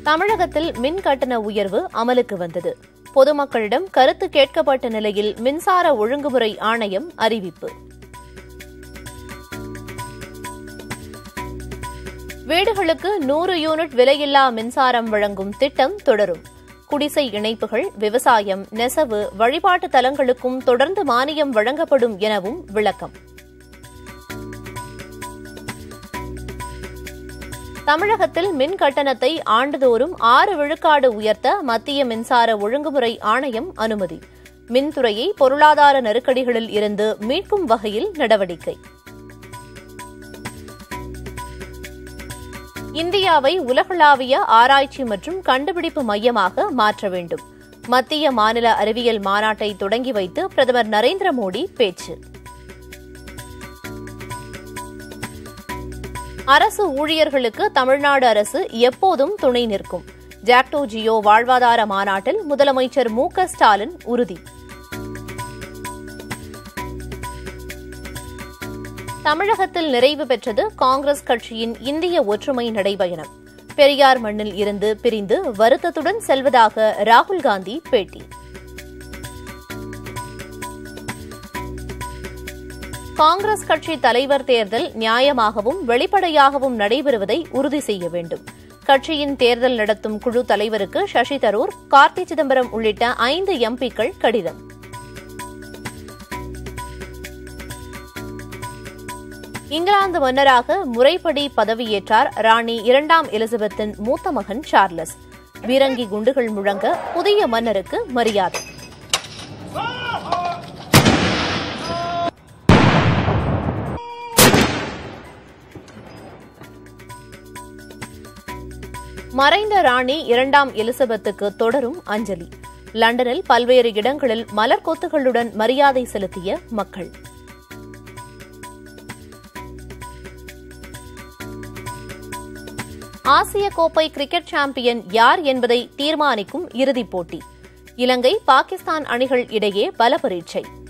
தமிழகத்தில் மின் கட்டண உயர்வு அமலுக்கு வந்தது பொதுமக்களிடம் கருத்து கேட்கப்பட்ட நிலையில் மின்சார ஒழுங்குமுறை ஆணையம் அறிவிப்பு வீடுகளுக்கு நூறு யூனிட் விலையில்லா மின்சாரம் வழங்கும் திட்டம் தொடரும் குடிசை இணைப்புகள் விவசாயம் நெசவு வழிபாட்டு தலங்களுக்கும் தொடர்ந்து மானியம் வழங்கப்படும் எனவும் விளக்கம் தமிழகத்தில் மின் கட்டணத்தை ஆண்டுதோறும் ஆறு விழுக்காடு உயர்த்த மத்திய மின்சார ஒழுங்குமுறை ஆணையம் அனுமதி மின்துறையை பொருளாதார நெருக்கடிகளில் இருந்து மீட்கும் வகையில் நடவடிக்கை இந்தியாவை உலகளாவிய ஆராய்ச்சி மற்றும் கண்டுபிடிப்பு மையமாக மாற்ற வேண்டும் மத்திய மாநில அறிவியல் மாநாட்டை தொடங்கி வைத்து பிரதமர் நரேந்திர மோடி பேச்சு அரசு ஊழியர்களுக்கு தமிழ்நாடு அரசு எப்போதும் துணை நிற்கும் ஜாக்டோ ஜியோ வாழ்வாதார மாநாட்டில் முதலமைச்சர் மு க ஸ்டாலின் உறுதி தமிழகத்தில் நிறைவு பெற்றது காங்கிரஸ் கட்சியின் இந்திய ஒற்றுமை நடைபயணம் பெரியார் மண்ணில் இருந்து பிரிந்து வருத்தத்துடன் செல்வதாக ராகுல் காந்தி பேட்டி காங்கிரஸ் கட்சி தலைவர் தேர்தல் நியாயமாகவும் வெளிப்படையாகவும் நடைபெறுவதை உறுதி செய்ய வேண்டும் கட்சியின் தேர்தல் நடத்தும் குழு தலைவருக்கு சசி தரூர் கார்த்தி சிதம்பரம் உள்ளிட்ட ஐந்து எம்பிக்கள் கடிதம் இங்கிலாந்து மன்னராக முறைப்படி பதவியேற்றார் ராணி இரண்டாம் எலிசபெத்தின் மூத்த மகன் சார்லஸ் பீரங்கி குண்டுகள் முழங்க புதிய மன்னருக்கு மரியாதை மறைந்த ராணி இரண்டாம் எலிசபெத்துக்கு தொடரும் அஞ்சலி லண்டனில் பல்வேறு இடங்களில் மலர் கொத்துகளுடன் மரியாதை செலுத்திய மக்கள் ஆசிய கோப்பை கிரிக்கெட் சாம்பியன் யார் என்பதை தீர்மானிக்கும் இறுதிப் போட்டி இலங்கை பாகிஸ்தான் அணிகள் இடையே பல பரீட்சை